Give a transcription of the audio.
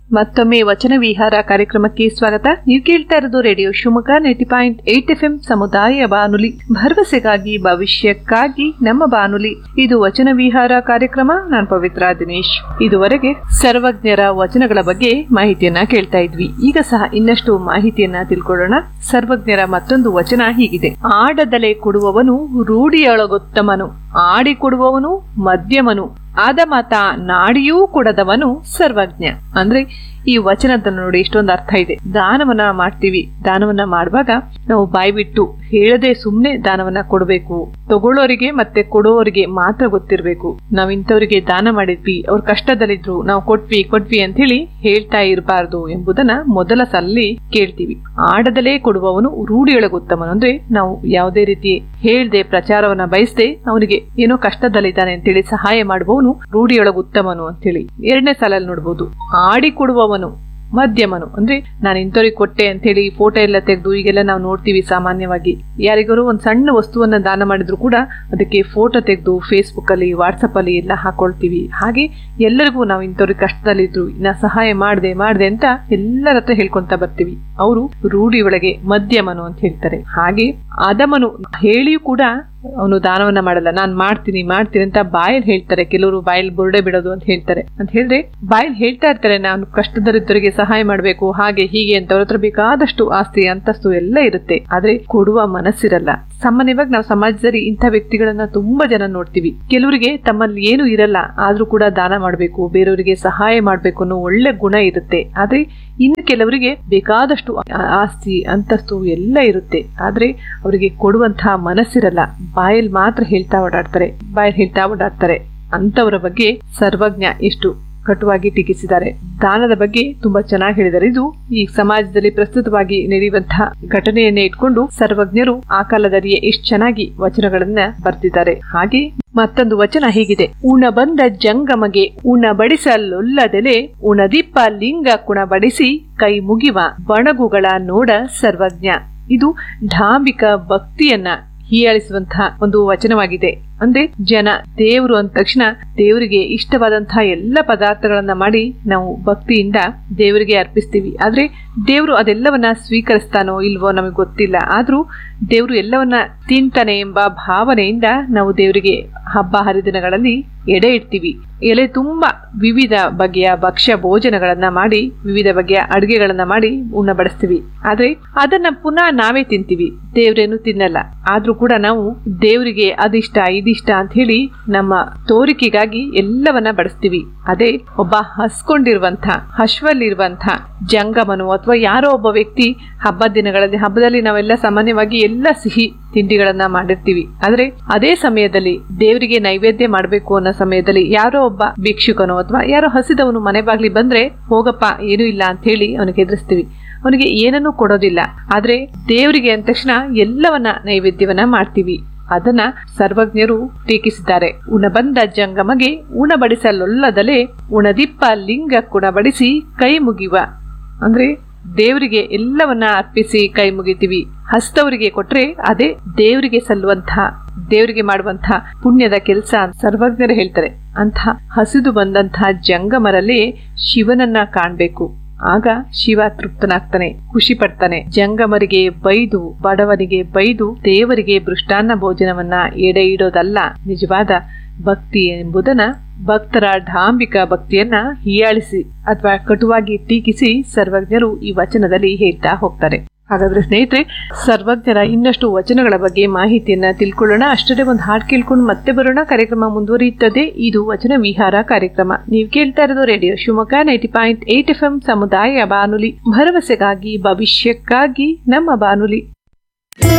ಮತ್ತೊಮ್ಮೆ ವಚನ ವಿಹಾರ ಕಾರ್ಯಕ್ರಮಕ್ಕೆ ಸ್ವಾಗತ ನೀವು ಕೇಳ್ತಾ ಇರೋದು radio Shivamogga ninety point eight F M ಸಮುದಾಯ ಬಾನುಲಿ ಭರವಸೆಗಾಗಿ ಭವಿಷ್ಯಕ್ಕಾಗಿ ನಮ್ಮ ಬಾನುಲಿ ಇದು ವಚನ ವಿಹಾರ ಕಾರ್ಯಕ್ರಮ ನಾನು ಪವಿತ್ರ ದಿನೇಶ್ ಇದುವರೆಗೆ ಸರ್ವಜ್ಞರ ವಚನಗಳ ಬಗ್ಗೆ ಮಾಹಿತಿಯನ್ನ ಕೇಳ್ತಾ ಇದ್ವಿ ಈಗ ಸಹ ಇನ್ನಷ್ಟು ಮಾಹಿತಿಯನ್ನ ತಿಳ್ಕೊಳ್ಳೋಣ ಸರ್ವಜ್ಞರ ಮತ್ತೊಂದು ವಚನ ಹೀಗಿದೆ ಆಡದಲೆ ಕೊಡುವವನು ರೂಢಿಯೊಳಗೊತ್ತಮನು ಆಡಿ ಕೊಡುವವನು ಮಧ್ಯಮನು ಆದ ಮಾತ ನಾಡಿಯೂ ಕೊಡದವನು ಸರ್ವಜ್ಞ ಅಂದ್ರೆ ಈ ವಚನದ ನೋಡಿ ಇಷ್ಟೊಂದು ಅರ್ಥ ಇದೆ ದಾನವನ್ನ ಮಾಡ್ತೀವಿ ದಾನವನ್ನ ಮಾಡುವಾಗ ನಾವು ಬಾಯಿ ಬಿಟ್ಟು ಹೇಳದೆ ಸುಮ್ನೆ ದಾನವನ್ನ ಕೊಡಬೇಕು ತಗೊಳ್ಳೋರಿಗೆ ಮತ್ತೆ ಕೊಡೋರಿಗೆ ಮಾತ್ರ ಗೊತ್ತಿರ್ಬೇಕು ನಾವ್ ಇಂಥವ್ರಿಗೆ ದಾನ ಮಾಡಿದ್ವಿ ಅವ್ರ ಕಷ್ಟದಲ್ಲಿದ್ರು ನಾವು ಕೊಟ್ವಿ ಕೊಟ್ವಿ ಅಂತ ಹೇಳಿ ಹೇಳ್ತಾ ಇರಬಾರ್ದು ಎಂಬುದನ್ನ ಮೊದಲ ಸಲ್ಲಿ ಕೇಳ್ತೀವಿ ಆಡದಲೇ ಕೊಡುವವನು ರೂಢಿಯೊಳಗುತ್ತಮನು ಅಂದ್ರೆ ನಾವು ಯಾವುದೇ ರೀತಿ ಹೇಳ್ದೆ ಪ್ರಚಾರವನ್ನ ಬಯಸದೆ ಅವನಿಗೆ ಏನೋ ಕಷ್ಟದಲ್ಲಿದ್ದಾನೆ ಅಂತೇಳಿ ಸಹಾಯ ಮಾಡುವವನು ರೂಢಿಯೊಳಗುತ್ತಮನು ಅಂತೇಳಿ ಎರಡನೇ ಸಾಲಲ್ಲಿ ನೋಡ್ಬೋದು ಆಡಿ ಕೊಡುವವನು ಮಧ್ಯಮನು ಅಂದ್ರೆ ನಾನು ಇಂಥವ್ರಿಗೆ ಕೊಟ್ಟೆ ಅಂತ ಹೇಳಿ ಫೋಟೋ ಎಲ್ಲ ತೆಗೆದು ಈಗೆಲ್ಲ ನಾವು ನೋಡ್ತೀವಿ ಸಾಮಾನ್ಯವಾಗಿ ಯಾರಿಗಾರು ಒಂದ್ ಸಣ್ಣ ವಸ್ತುವನ್ನ ದಾನ ಮಾಡಿದ್ರು ಕೂಡ ಅದಕ್ಕೆ ಫೋಟೋ ತೆಗೆದು ಫೇಸ್ಬುಕ್ ಅಲ್ಲಿ ವಾಟ್ಸಪ್ ಅಲ್ಲಿ ಎಲ್ಲ ಹಾಕೊಳ್ತೀವಿ ಹಾಗೆ ಎಲ್ಲರಿಗೂ ನಾವು ಇಂಥವ್ರಿಗೆ ಕಷ್ಟದಲ್ಲಿದ್ರು ನಾ ಸಹಾಯ ಮಾಡ್ದೆ ಮಾಡ್ದೆ ಅಂತ ಎಲ್ಲರ ಹತ್ರ ಹೇಳ್ಕೊಂತ ಬರ್ತೀವಿ ಅವರು ರೂಢಿ ಒಳಗೆ ಮಧ್ಯಮನು ಅಂತ ಹೇಳ್ತಾರೆ ಹಾಗೆ ಅದಮನು ಹೇಳಿಯೂ ಕೂಡ ಅವನು ದಾನವನ್ನ ಮಾಡಲ್ಲ ನಾನ್ ಮಾಡ್ತೀನಿ ಮಾಡ್ತೀನಿ ಅಂತ ಬಾಯಲ್ಲಿ ಹೇಳ್ತಾರೆ ಕೆಲವರು ಬಾಯಲ್ಲಿ ಬುರುಡೆ ಬಿಡೋದು ಅಂತ ಹೇಳ್ತಾರೆ ಅಂತ ಹೇಳಿದ್ರೆ ಬಾಯಲ್ಲಿ ಹೇಳ್ತಾ ಇರ್ತಾರೆ ನಾನು ಕಷ್ಟದಲ್ಲಿದ್ದವರಿಗೆ ಸಹಾಯ ಮಾಡಬೇಕು ಹಾಗೆ ಹೀಗೆ ಅಂತ ಅವ್ರ ಹತ್ರ ಬೇಕಾದಷ್ಟು ಆಸ್ತಿ ಅಂತಸ್ತು ಎಲ್ಲ ಇರುತ್ತೆ ಆದ್ರೆ ಕೊಡುವ ಮನಸ್ಸಿರಲ್ಲ ಸಾಮಾನ್ಯವಾಗಿ ನಾವು ಸಮಾಜದಲ್ಲಿ ಇಂಥ ವ್ಯಕ್ತಿಗಳನ್ನ ತುಂಬಾ ಜನ ನೋಡ್ತೀವಿ ಕೆಲವರಿಗೆ ತಮ್ಮಲ್ಲಿ ಏನು ಇರಲ್ಲ ಆದ್ರೂ ಕೂಡ ದಾನ ಮಾಡಬೇಕು ಬೇರೆಯವರಿಗೆ ಸಹಾಯ ಮಾಡಬೇಕು ಅನ್ನೋ ಒಳ್ಳೆ ಗುಣ ಇರುತ್ತೆ ಆದ್ರೆ ಇನ್ನು ಕೆಲವರಿಗೆ ಬೇಕಾದಷ್ಟು ಆ- ಆಸ್ತಿ ಅಂತಸ್ತು ಎಲ್ಲ ಇರುತ್ತೆ ಆದ್ರೆ ಅವರಿಗೆ ಕೊಡುವಂತಹ ಮನಸ್ಸಿರಲ್ಲ ಬಾಯಲ್ಲಿ ಮಾತ್ರ ಹೇಳ್ತಾ ಓಡಾಡ್ತಾರೆ ಬಾಯಲ್ಲಿ ಹೇಳ್ತಾ ಓಡಾಡ್ತಾರೆ ಅಂತವರ ಬಗ್ಗೆ ಸರ್ವಜ್ಞ ಎಷ್ಟು ಕಟುವಾಗಿ ಟೀಕಿಸಿದ್ದಾರೆ ದಾನದ ಬಗ್ಗೆ ತುಂಬಾ ಚೆನ್ನಾಗಿ ಹೇಳಿದ್ದಾರೆ ಇದು ಈ ಸಮಾಜದಲ್ಲಿ ಪ್ರಸ್ತುತವಾಗಿ ನಡೆಯುವಂತಹ ಘಟನೆಯನ್ನೇ ಇಟ್ಕೊಂಡು ಸರ್ವಜ್ಞರು ಆ ಕಾಲದಲ್ಲಿಯೇ ಎಷ್ಟು ಚೆನ್ನಾಗಿ ವಚನಗಳನ್ನ ಬರ್ತಿದ್ದಾರೆ ಹಾಗೆ ಮತ್ತೊಂದು ವಚನ ಹೀಗಿದೆ ಉಣ ಬಂದ ಜಂಗಮಗೆ ಉಣ ಬಡಿಸಲೊಲ್ಲದೆಲೆ ಉಣದಿಪ್ಪ ಲಿಂಗ ಕುಣ ಬಡಿಸಿ ಕೈ ಮುಗಿವ ಬಣಗುಗಳ ನೋಡ ಸರ್ವಜ್ಞ ಇದು ಢಾಂಬಿಕ ಭಕ್ತಿಯನ್ನ ಹೀಯಾಳಿಸುವಂತಹ ಒಂದು ವಚನವಾಗಿದೆ ಅಂದ್ರೆ ಜನ ದೇವರು ಅಂದ ತಕ್ಷಣ ದೇವರಿಗೆ ಇಷ್ಟವಾದಂತಹ ಎಲ್ಲ ಪದಾರ್ಥಗಳನ್ನ ಮಾಡಿ ನಾವು ಭಕ್ತಿಯಿಂದ ದೇವರಿಗೆ ಅರ್ಪಿಸ್ತೀವಿ ಆದ್ರೆ ದೇವರು ಅದೆಲ್ಲವನ್ನ ಸ್ವೀಕರಿಸ್ತಾನೋ ಇಲ್ವೋ ನಮಗೆ ಗೊತ್ತಿಲ್ಲ ಆದ್ರೂ ದೇವರು ಎಲ್ಲವನ್ನ ತಿಂತಾನೆ ಎಂಬ ಭಾವನೆಯಿಂದ ನಾವು ದೇವರಿಗೆ ಹಬ್ಬ ಹರಿದಿನಗಳಲ್ಲಿ ಎಡೆ ಇಡ್ತೀವಿ ಎಲೆ ತುಂಬಾ ವಿವಿಧ ಬಗೆಯ ಭಕ್ಷ್ಯ ಭೋಜನಗಳನ್ನ ಮಾಡಿ ವಿವಿಧ ಬಗೆಯ ಅಡುಗೆಗಳನ್ನ ಮಾಡಿ ಉಣ್ಣ ಬಡಿಸ್ತೀವಿ ಆದ್ರೆ ಅದನ್ನ ಪುನಃ ನಾವೇ ತಿಂತೀವಿ ದೇವ್ರೇನು ತಿನ್ನಲ್ಲ ಆದ್ರೂ ಕೂಡ ನಾವು ದೇವರಿಗೆ ಅದಿಷ್ಟ ಇದಿಷ್ಟ ಅಂತ ಹೇಳಿ ನಮ್ಮ ತೋರಿಕೆಗಾಗಿ ಎಲ್ಲವನ್ನ ಬಡಿಸ್ತೀವಿ ಅದೇ ಒಬ್ಬ ಹಸ್ಕೊಂಡಿರುವಂತ ಹಶ್ವಲ್ಲಿರುವಂತ ಜಂಗಮನು ಅಥವಾ ಯಾರೋ ಒಬ್ಬ ವ್ಯಕ್ತಿ ಹಬ್ಬದ ದಿನಗಳಲ್ಲಿ ಹಬ್ಬದಲ್ಲಿ ನಾವೆಲ್ಲ ಸಾಮಾನ್ಯವಾಗಿ ಎಲ್ಲ ಸಿಹಿ ತಿಂಡಿಗಳನ್ನ ಮಾಡಿರ್ತೀವಿ ಆದ್ರೆ ಅದೇ ಸಮಯದಲ್ಲಿ ದೇವರಿಗೆ ನೈವೇದ್ಯ ಮಾಡಬೇಕು ಅನ್ನೋ ಸಮಯದಲ್ಲಿ ಯಾರೋ ಒಬ್ಬ ಭಿಕ್ಷುಕನೋ ಅಥವಾ ಯಾರೋ ಹಸಿದವನು ಮನೆ ಬಾಗ್ಲಿ ಬಂದ್ರೆ ಹೋಗಪ್ಪ ಏನೂ ಇಲ್ಲ ಅಂತ ಹೇಳಿ ಅವನಿಗೆ ಎದುರಿಸ್ತೀವಿ ಅವನಿಗೆ ಏನನ್ನೂ ಕೊಡೋದಿಲ್ಲ ಆದ್ರೆ ದೇವರಿಗೆ ಅಂದ ತಕ್ಷಣ ಎಲ್ಲವನ್ನ ನೈವೇದ್ಯವನ್ನ ಮಾಡ್ತೀವಿ ಅದನ್ನ ಸರ್ವಜ್ಞರು ಟೀಕಿಸಿದ್ದಾರೆ ಉಣಬಂದ ಜಂಗಮಗೆ ಉಣಬಡಿಸಲೊಲ್ಲದಲೆ ಉಣದಿಪ್ಪ ಲಿಂಗ ಕುಣಬಡಿಸಿ ಕೈ ಮುಗಿವ ಅಂದ್ರೆ ದೇವರಿಗೆ ಎಲ್ಲವನ್ನ ಅರ್ಪಿಸಿ ಕೈ ಮುಗಿತೀವಿ ಹಸ್ತವರಿಗೆ ಕೊಟ್ರೆ ಅದೇ ದೇವರಿಗೆ ಸಲ್ಲುವಂತಹ ದೇವರಿಗೆ ಮಾಡುವಂತಹ ಪುಣ್ಯದ ಕೆಲಸ ಸರ್ವಜ್ಞರು ಹೇಳ್ತಾರೆ ಅಂಥ ಹಸಿದು ಬಂದಂತಹ ಜಂಗಮರಲ್ಲಿ ಶಿವನನ್ನ ಕಾಣ್ಬೇಕು ಆಗ ಶಿವ ತೃಪ್ತನಾಗ್ತಾನೆ ಖುಷಿ ಪಡ್ತಾನೆ ಜಂಗಮರಿಗೆ ಬೈದು ಬಡವನಿಗೆ ಬೈದು ದೇವರಿಗೆ ಮೃಷ್ಟಾನ್ನ ಭೋಜನವನ್ನ ಎಡೆ ಇಡೋದಲ್ಲ ನಿಜವಾದ ಭಕ್ತಿ ಎಂಬುದನ್ನ ಭಕ್ತರ ಢಾಂಬಿಕ ಭಕ್ತಿಯನ್ನ ಹೀಯಾಳಿಸಿ ಅಥವಾ ಕಟುವಾಗಿ ಟೀಕಿಸಿ ಸರ್ವಜ್ಞರು ಈ ವಚನದಲ್ಲಿ ಹೇಳ್ತಾ ಹೋಗ್ತಾರೆ ಹಾಗಾದ್ರೆ ಸ್ನೇಹಿತರೆ ಸರ್ವಜ್ಞರ ಇನ್ನಷ್ಟು ವಚನಗಳ ಬಗ್ಗೆ ಮಾಹಿತಿಯನ್ನ ತಿಳ್ಕೊಳ್ಳೋಣ ಅಷ್ಟೇ ಒಂದು ಹಾಡು ಕೇಳ್ಕೊಂಡು ಮತ್ತೆ ಬರೋಣ ಕಾರ್ಯಕ್ರಮ ಮುಂದುವರಿಯುತ್ತದೆ ಇದು ವಚನ ವಿಹಾರ ಕಾರ್ಯಕ್ರಮ ನೀವು ಕೇಳ್ತಾ ಇರೋದು radio Shivamogga ninety point eight F M ಸಮುದಾಯ ಬಾನುಲಿ ಭರವಸೆಗಾಗಿ ಭವಿಷ್ಯಕ್ಕಾಗಿ ನಮ್ಮ ಬಾನುಲಿ